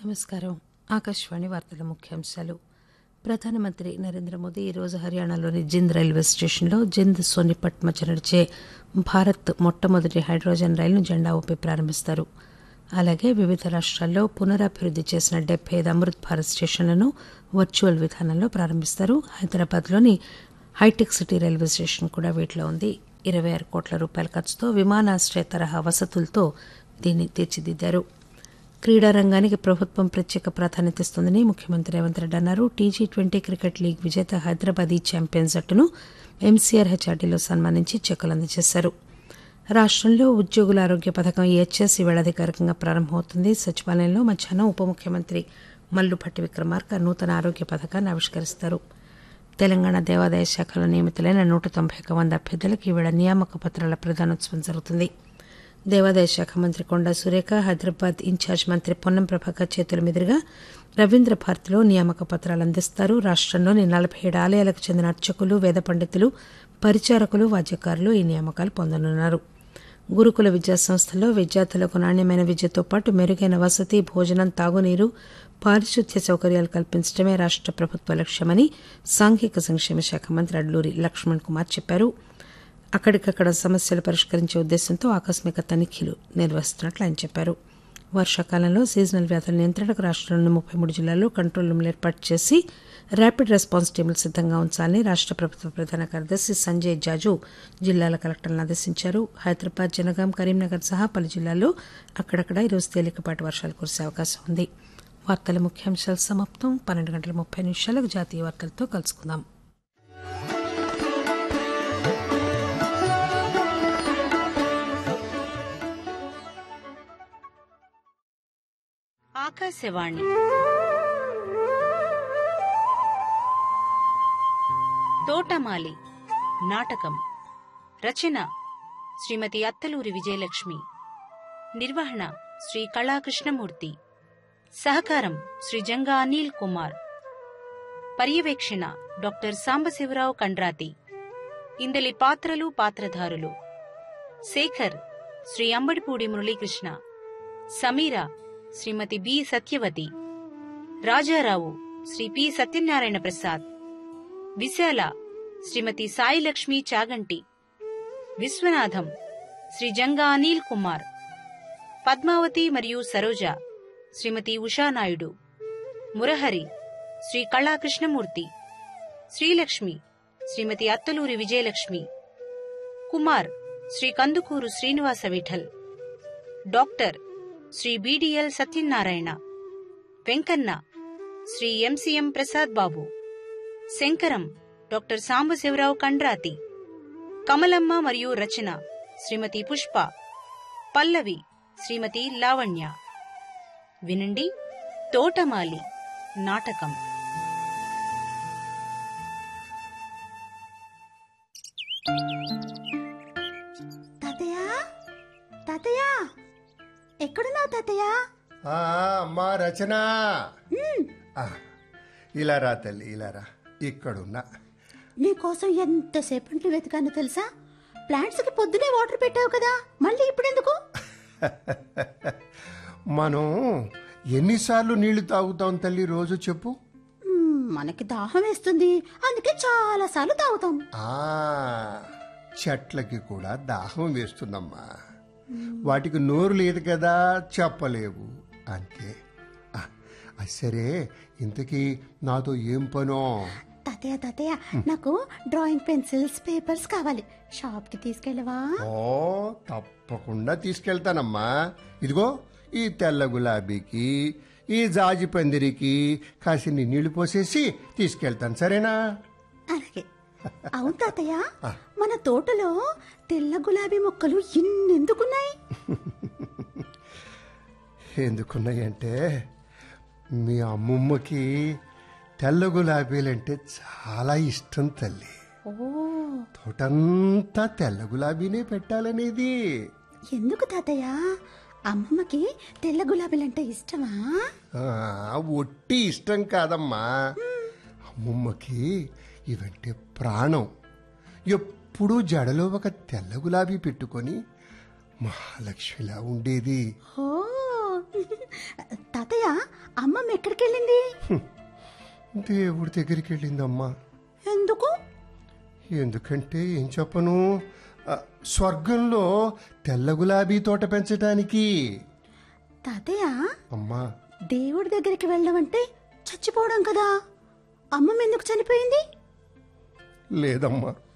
నమస్కారం ఆకాశవాణి వార్తల ముఖ్యాంశాలు ప్రధానమంత్రి నరేంద్ర మోదీ ఈరోజు హర్యానాలోని జింద్ రైల్వే స్టేషన్లో జింద్ సోనిపట్ మధ్య నడిచే భారత్ మొట్టమొదటి హైడ్రోజన్ రైలును జెండా ఊపి ప్రారంభిస్తారు అలాగే వివిధ రాష్ట్రాల్లో పునరాభివృద్ది చేసిన డెబ్బై ఐదు అమృత్ భారత్ స్టేషన్లను వర్చువల్ విధానంలో ప్రారంభిస్తారు హైదరాబాద్లోని హైటెక్ సిటీ రైల్వే స్టేషన్ కూడా వీటిలో ఉంది ఇరవై ఆరు కోట్ల రూపాయల ఖర్చుతో విమానాశ్రయ తరహా వసతులతో దీన్ని తీర్చిదిద్దారు క్రీడా రంగానికి ప్రభుత్వం ప్రత్యేక ప్రాధాన్యత ఇస్తోందని ముఖ్యమంత్రి రేవంత్ రెడ్డి అన్నారు టీజీ ట్వంటీ క్రికెట్ లీగ్ విజేత హైదరాబాద్ ఈ ఛాంపియన్ జట్టును ఎంసీఆర్ హెచ్ఆర్డీలో సన్మానించి చెక్కులు అందజేశారు రాష్టంలో ఉద్యోగుల ఆరోగ్య పథకం ఈహెచ్ఎస్ ఈవేళ అధికారికంగా ప్రారంభమవుతుంది సచివాలయంలో మధ్యాహ్నం ఉప ముఖ్యమంత్రి మల్లుభట్టి విక్రమార్క నూతన ఆరోగ్య పథకాన్ని ఆవిష్కరిస్తారు తెలంగాణ దేవాదాయ శాఖలో నియమితులైన నూట తొంభై ఒక మంది అభ్యర్థులకు ఈవేళ నియామక పత్రాల ప్రదానోత్సవం జరుగుతుంది దేవాదాయ శాఖ మంత్రి కొండా సురేఖ హైదరాబాద్ ఇన్ఛార్జ్ మంత్రి పొన్నం ప్రభాకర్ చేతుల మీదుగా రవీంద్ర భారతిలో నియామక పత్రాలు అందిస్తారు రాష్టంలోని నలభై ఏడు ఆలయాలకు చెందిన అర్చకులు వేద పండితులు పరిచారకులు వాద్యకారులు ఈ నియామకాలు పొందనున్నారు గురుకుల విద్యా సంస్థల్లో విద్యార్థులకు నాణ్యమైన విద్యతో పాటు మెరుగైన వసతి భోజనం తాగునీరు పారిశుద్ధ్య సౌకర్యాలు కల్పించడమే రాష్ట ప్రభుత్వ లక్ష్యమని సాంఘిక సంక్షేమ శాఖ మంత్రి అడ్లూరి లక్ష్మణ్ కుమార్ చెప్పారు అక్కడికక్కడ సమస్యలు పరిష్కరించే ఉద్దేశంతో ఆకస్మిక తనిఖీలు నిర్వహిస్తున్నట్లు ఆయన చెప్పారు వర్షాకాలంలో సీజనల్ వ్యాధుల నియంత్రణకు రాష్టంలోని ముప్పై మూడు జిల్లాల్లో కంట్రోల్ రూమ్లు ఏర్పాటు చేసి ర్యాపిడ్ రెస్పాన్స్ టీంలు సిద్దంగా ఉంచాలని రాష్ట ప్రభుత్వ ప్రధాన కార్యదర్శి సంజయ్ జాజు జిల్లాల కలెక్టర్లను ఆదేశించారు హైదరాబాద్ జనగాం కరీంనగర్ సహా పలు జిల్లాల్లో అక్కడక్కడ ఈరోజు తేలికపాటి వర్షాలు కురిసే అవకాశం ఉంది వార్తల ముఖ్యాంశాలు సమాప్తం పన్నెండు గంటల ముప్పై నిమిషాలకు జాతీయ వార్తలతో కలుసుకుందాం ఆకాశవాణి తోటమాలి నాటకం రచన శ్రీమతి అత్తలూరి విజయలక్ష్మి నిర్వహణ శ్రీ కళాకృష్ణమూర్తి సహకారం శ్రీ జంగా అనిల్ కుమార్ పర్యవేక్షణ డాక్టర్ సాంబశివరావు కండ్రాతి ఇందలి పాత్రలు పాత్రధారులు శేఖర్ శ్రీ అంబడిపూడి మురళీకృష్ణ సమీర శ్రీమతి బి సత్యవతి రాజారావు శ్రీ పి సత్యనారాయణ ప్రసాద్ విశాల శ్రీమతి సాయిలక్ష్మి చాగంటి విశ్వనాథం శ్రీ జంగా అనిల్ కుమార్ పద్మావతి మరియు Saroja Shrimati Usha Naidu Murahari Shri Kalakrishnamurthy Srilakshmi Shrimati Attaluri Vijayalakshmi Kumar Shri Kandukuru Srinivasa Vittal doctor Shri BDL Satyanarayana Venkanna Shri MCM Prasad Babu Shankaram doctor Sambasiva Rao Kandrathi Kamalamma మరియు రచన శ్రీమతి పుష్ప పల్లవి శ్రీమతి లావణ్య వినండి తోటమాలి నాటకం తాతయ్య తాతయ్య ఎక్కడున్నావు తాతయ్య ఆ, అమ్మా రచన ఆ, ఇలా రా తల్లి ఇలా రా ఇక్కడున్నా నీకోసం ఎంతసేపట్లో వెతికానో తెలుసా ప్లాంట్స్ కి పొద్దునే వాటర్ పెట్టావు కదా మళ్ళీ ఇప్పుడెందుకు మనం ఎన్నిసార్లు నీళ్లు తాగుతాం తల్లి రోజు చెప్పు మ్మ్, మనకి దాహం వేస్తుంది అందుకే చాలా సార్లు తాగుతాం ఆ చెట్లకి కూడా దాహం వేస్తుందమ్మా వాటికి నోరు లేదు కదా చెప్పలేవు అంతే ఆ, అది సరే ఇంతకీ నాతో ఏం పనో తాతయ్య తాతయ్య నాకు డ్రాయింగ్ పెన్సిల్స్ పేపర్స్ కావాలి షాప్ కి తీసుకెళ్ళవా ఓ తప్పకుండా తీసుకెళ్తానమ్మా ఇదిగో ఈ తెల్ల గులాబీకి ఈ జాజి పందిరికి కాసిన్ని నీళ్లు పోసేసి తీసుకెళ్తాను సరేనా అలాగే అవును తాతయ్య మన తోటలో తెల్ల గులాబీ మొక్కలు ఇన్నెందుకున్నాయి ఎందుకున్నాయంటే మీ అమ్మమ్మకి తెల్ల గులాబీలంటే చాలా ఇష్టం తల్లి ఓ తోటంతా తెల్ల గులాబీనే పెట్టాలనేది ఎందుకు తాతయ్య అమ్మమ్మకి తెల్ల గులాబీలంటే ఇష్టమా ఆ, ఒట్టి ఇష్టం కాదమ్మా అమ్మమ్మకి ఇవంటే ప్రాణం ఎప్పుడూ జడలో ఒక తెల్ల గులాబీ పెట్టుకొని మహాలక్ష్మిలా ఉండేది ఓ తాతయ్య అమ్మమ్మ ఎక్కడికి వెళ్ళింది దేవుడి దగ్గరికి వెళ్ళిందమ్మా ఎందుకు ఎందుకంటే ఏం చెప్పను ఆ, స్వర్గంలో తెల్ల గులాబీ తోట పెంచడానికి తాతయ్య అమ్మా దేవుడి దగ్గరికి వెళ్ళడం అంటే చచ్చిపోవడం కదా అమ్మమ్మ ఎందుకు చనిపోయింది లేదమ్మా